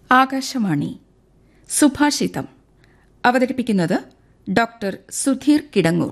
ആകാശവാണി സുഭാഷിതം അവതരിപ്പിക്കുന്നത് ഡോക്ടർ സുധീർ കിടങ്ങൂർ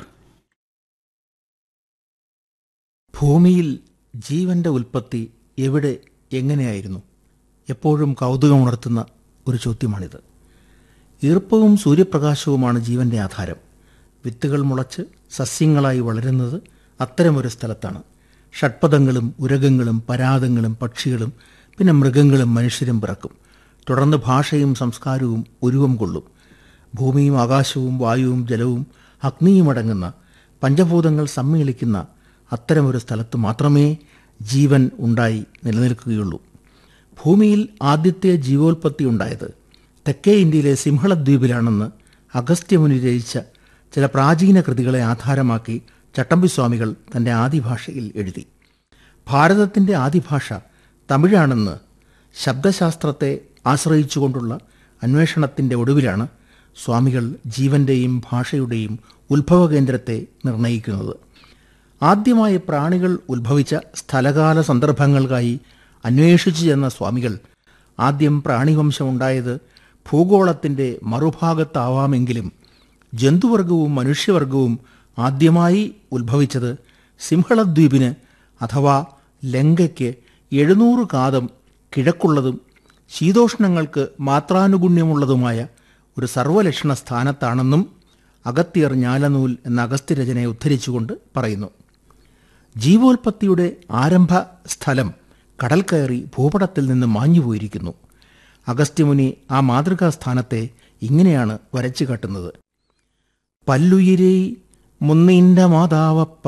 ഭൂമിയിൽ ജീവന്റെ ഉൽപ്പത്തി എവിടെ എങ്ങനെയായിരുന്നു എപ്പോഴും കൗതുകമുണർത്തുന്ന ഒരു ചോദ്യമാണിത് ഈർപ്പവും സൂര്യപ്രകാശവുമാണ് ജീവന്റെ ആധാരം വിത്തുകൾ മുളച്ച് സസ്യങ്ങളായി വളരുന്നത് അത്തരമൊരു സ്ഥലത്താണ് ഷഡ്പദങ്ങളും ഉരകങ്ങളും പരാതങ്ങളും പക്ഷികളും പിന്നെ മൃഗങ്ങളും മനുഷ്യരും പിറക്കും തുടർന്ന് ഭാഷയും സംസ്കാരവും ഉരുവം കൊള്ളും ഭൂമിയും ആകാശവും വായുവും ജലവും അഗ്നിയും അടങ്ങുന്ന പഞ്ചഭൂതങ്ങൾ സമ്മേളിക്കുന്ന അത്തരമൊരു സ്ഥലത്ത് മാത്രമേ ജീവൻ ഉണ്ടായി നിലനിൽക്കുകയുള്ളൂ ഭൂമിയിൽ ആദ്യത്തെ ജീവോൽപത്തി ഉണ്ടായത് തെക്കേ ഇന്ത്യയിലെ സിംഹളദ്വീപിലാണെന്ന് അഗസ്ത്യമുനി രചിച്ച ചില പ്രാചീന കൃതികളെ ആധാരമാക്കി ചട്ടമ്പിസ്വാമികൾ തന്റെ ആദിഭാഷയിൽ എഴുതി ഭാരതത്തിന്റെ ആദിഭാഷ തമിഴാണെന്ന് ശബ്ദശാസ്ത്രത്തെ ആശ്രയിച്ചുകൊണ്ടുള്ള അന്വേഷണത്തിന്റെ ഒടുവിലാണ് സ്വാമികൾ ജീവന്റെയും ഭാഷയുടെയും ഉത്ഭവകേന്ദ്രത്തെ നിർണയിക്കുന്നത് ആദ്യമായി പ്രാണികൾ ഉത്ഭവിച്ച സ്ഥലകാല സന്ദർഭങ്ങൾക്കായി അന്വേഷിച്ചു ചെന്ന സ്വാമികൾ ആദ്യം പ്രാണിവംശമുണ്ടായത് ഭൂഗോളത്തിന്റെ മറുഭാഗത്താവാമെങ്കിലും ജന്തുവർഗവും മനുഷ്യവർഗവും ആദ്യമായി ഉത്ഭവിച്ചത് സിംഹളദ്വീപിന് അഥവാ ലങ്കയ്ക്ക് എഴുന്നൂറ് കാതം കിഴക്കുള്ളതും ശീതോഷ്ണങ്ങൾക്ക് മാത്രാനുഗുണ്യമുള്ളതുമായ ഒരു സർവലക്ഷണ സ്ഥാനത്താണെന്നും അഗത്യർ ഞാലനൂൽ എന്ന അഗസ്ത്യരചനയെ ഉദ്ധരിച്ചുകൊണ്ട് പറയുന്നു ജീവോൽപത്തിയുടെ ആരംഭ സ്ഥലം കടൽ കയറി ഭൂപടത്തിൽ നിന്ന് മാഞ്ഞുപോയിരിക്കുന്നു അഗസ്ത്യമുനി ആ മാതൃകാ സ്ഥാനത്തെ ഇങ്ങനെയാണ് വരച്ചു കാട്ടുന്നത് പല്ലുയിരേ മുന്നിന്റെ മാതാവപ്പ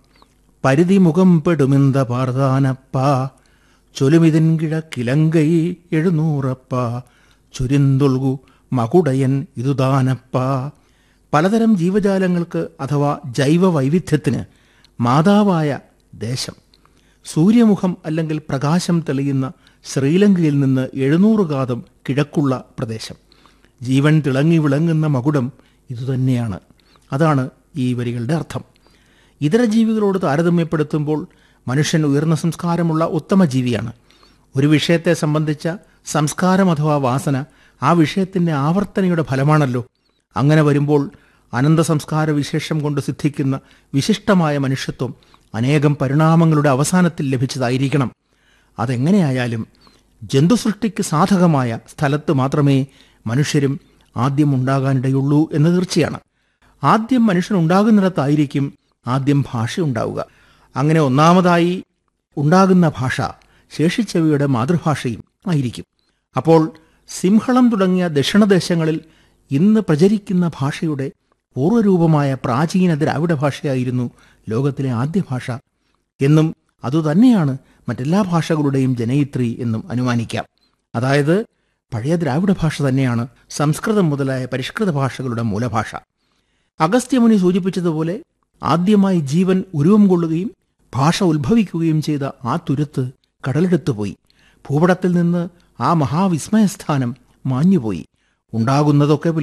പരിധി മുഖം പെടുമിന്ത പാർദാനപ്പ ചൊലുമിതിൻ കിഴക്കിലങ്കൈ എഴുന്നൂറപ്പ ചുരിന്തൊൾകു മകുടയൻ ഇതുദാനപ്പ പലതരം ജീവജാലങ്ങൾക്ക് അഥവാ ജൈവ വൈവിധ്യത്തിന് മാതാവായ ദേശം സൂര്യമുഖം അല്ലെങ്കിൽ പ്രകാശം തെളിയുന്ന ശ്രീലങ്കയിൽ നിന്ന് എഴുന്നൂറ് കാതം കിഴക്കുള്ള പ്രദേശം ജീവൻ തിളങ്ങി വിളങ്ങുന്ന മകുടം ഇതുതന്നെയാണ് അതാണ് ഈ വരികളുടെ അർത്ഥം ഇതര ജീവികളോട് താരതമ്യപ്പെടുത്തുമ്പോൾ മനുഷ്യൻ ഉയർന്ന സംസ്കാരമുള്ള ഉത്തമ ജീവിയാണ് ഒരു വിഷയത്തെ സംബന്ധിച്ച സംസ്കാരം അഥവാ വാസന ആ വിഷയത്തിന്റെ ആവർത്തനയുടെ ഫലമാണല്ലോ അങ്ങനെ വരുമ്പോൾ അനന്ത സംസ്കാര വിശേഷം കൊണ്ട് സിദ്ധിക്കുന്ന വിശിഷ്ടമായ മനുഷ്യത്വം അനേകം പരിണാമങ്ങളുടെ അവസാനത്തിൽ ലഭിച്ചതായിരിക്കണം അതെങ്ങനെയായാലും ജന്തുസൃഷ്ടിക്ക് സാധകമായ സ്ഥലത്ത് മാത്രമേ മനുഷ്യരും ആദ്യം ഉണ്ടാകാനിടയുള്ളൂ എന്ന് തീർച്ചയാണ് ആദ്യം മനുഷ്യൻ ഉണ്ടാകുന്നിടത്തായിരിക്കും ആദ്യം ഭാഷ ഉണ്ടാവുക അങ്ങനെ ഒന്നാമതായി ഉണ്ടാകുന്ന ഭാഷ ശേഷിച്ചവയുടെ മാതൃഭാഷയും ആയിരിക്കും അപ്പോൾ സിംഹളം തുടങ്ങിയ ദക്ഷിണദേശങ്ങളിൽ ഇന്ന് പ്രചരിക്കുന്ന ഭാഷയുടെ പൂർവ്വരൂപമായ പ്രാചീന ദ്രാവിഡ ഭാഷയായിരുന്നു ലോകത്തിലെ ആദ്യ ഭാഷ എന്നും അതുതന്നെയാണ് മറ്റെല്ലാ ഭാഷകളുടെയും ജനയിത്രി എന്നും അനുമാനിക്കാം അതായത് പഴയ ദ്രാവിഡ ഭാഷ തന്നെയാണ് സംസ്കൃതം മുതലായ പരിഷ്കൃത ഭാഷകളുടെ മൂലഭാഷ അഗസ്ത്യമുനി സൂചിപ്പിച്ചതുപോലെ ആദ്യമായി ജീവൻ ഉരുവം കൊള്ളുകയും ഭാഷ ഉത്ഭവിക്കുകയും ചെയ്ത ആ തുരുത്ത് കടലെടുത്തുപോയി ഭൂപടത്തിൽ നിന്ന് ആ മഹാവിസ്മയസ്ഥാനം മാഞ്ഞുപോയി ഉണ്ടാകുന്നതൊക്കെ